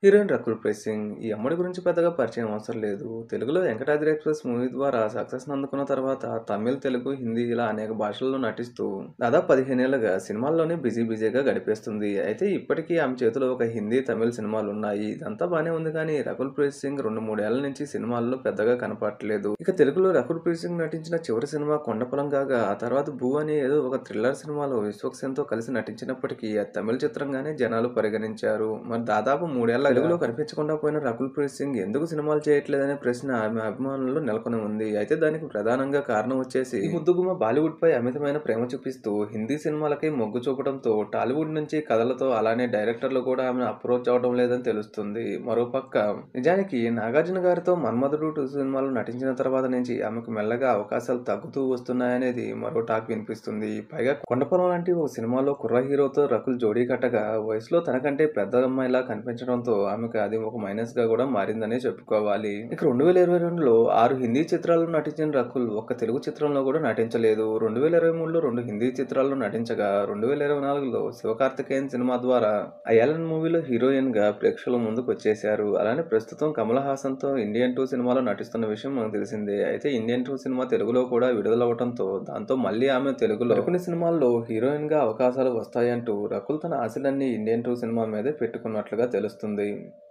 heroine Rakul Preet Singh ఈ అమ్మడి గురించి పెద్దగా పరిచయం అవసరం లేదు తెలుగులో వెంకటాద్రి ఎక్స్ప్రెస్ మూవీ ద్వారా సక్సెస్ అందుకున్న తర్వాత తమిళ్ తెలుగు హిందీ ఇలా అనేక భాషల్లో నటిస్తూ దాదాపు పదిహేనేళ్లుగా సినిమాల్లోనే బిజీ బిజీగా గడిపేస్తుంది అయితే ఇప్పటికీ ఆమె చేతిలో ఒక హిందీ తమిళ్ సినిమాలు ఉన్నాయి ఇదంతా బానే ఉంది కానీ రకుల్ ప్రీత్ సింగ్ రెండు మూడేళ్ల నుంచి సినిమాల్లో పెద్దగా కనపడట్లేదు ఇక తెలుగులో రకుల్ ప్రీత్ సింగ్ నటించిన చివరి సినిమా కొండపొలం కాగా ఆ తర్వాత భూ అనే ఏదో ఒక థ్రిల్లర్ సినిమాలో విశ్వక్సేన్ తో కలిసి నటించినప్పటికీ అది తమిళ చిత్రంగానే జనాలు పరిగణించారు మరి దాదాపు మూడేళ్ల తెలుగులో కనిపించకుండా పోయిన రకుల్ ప్రీత్ సింగ్ ఎందుకు సినిమాలు చేయట్లేదనే ప్రశ్న ఆమె అభిమానుల్లో నెలకొని ఉంది అయితే దానికి ప్రధానంగా కారణం వచ్చేసి ఈ ముద్దుగుమ బాలీవుడ్ పై అమితమైన ప్రేమ చూపిస్తూ హిందీ సినిమాలకి మొగ్గు చూపడంతో టాలీవుడ్ నుంచి కథలతో అలానే డైరెక్టర్లు కూడా ఆమెను అప్రోచ్ అవడం లేదని తెలుస్తుంది మరోపక్క నిజానికి నాగార్జున గారితో మన్మధుడు టూ సినిమాలు నటించిన తర్వాత నుంచి ఆమెకు మెల్లగా అవకాశాలు తగ్గుతూ వస్తున్నాయనేది మరో టాక్ వినిపిస్తుంది పైగా కొండపురం లాంటి ఓ సినిమాలో కుర్ర హీరోతో రకుల్ జోడీ కట్టగా వయసులో తనకంటే పెద్ద అమ్మాయిలా కనిపించడంతో ఆమెకు అది ఒక మైనస్ గా కూడా మారిందనే చెప్పుకోవాలి ఇక రెండు వేల ఇరవై రెండులో ఆరు హిందీ చిత్రాల్లో నటించిన రకుల్ ఒక్క తెలుగు చిత్రంలో కూడా నటించలేదు రెండు వేల ఇరవై మూడులో రెండు హిందీ చిత్రాల్లో నటించగా రెండు వేల ఇరవై నాలుగులో శివకార్తికేయన్ సినిమా ద్వారా అయాలన్ మూవీలో హీరోయిన్ గా ప్రేక్షకుల ముందుకు వచ్చేశారు అలానే ప్రస్తుతం కమల్ హాసన్ తో ఇండియన్ టూ సినిమాలో నటిస్తున్న విషయం మనకు తెలిసిందే అయితే ఇండియన్ టూ సినిమా తెలుగులో కూడా విడుదలవడంతో దాంతో మళ్ళీ ఆమె తెలుగులో కొన్ని సినిమాల్లో హీరోయిన్ గా అవకాశాలు వస్తాయంటూ రకుల్ తన ఆశలన్నీ ఇండియన్ టూ సినిమా మీదే పెట్టుకున్నట్లుగా తెలుస్తుంది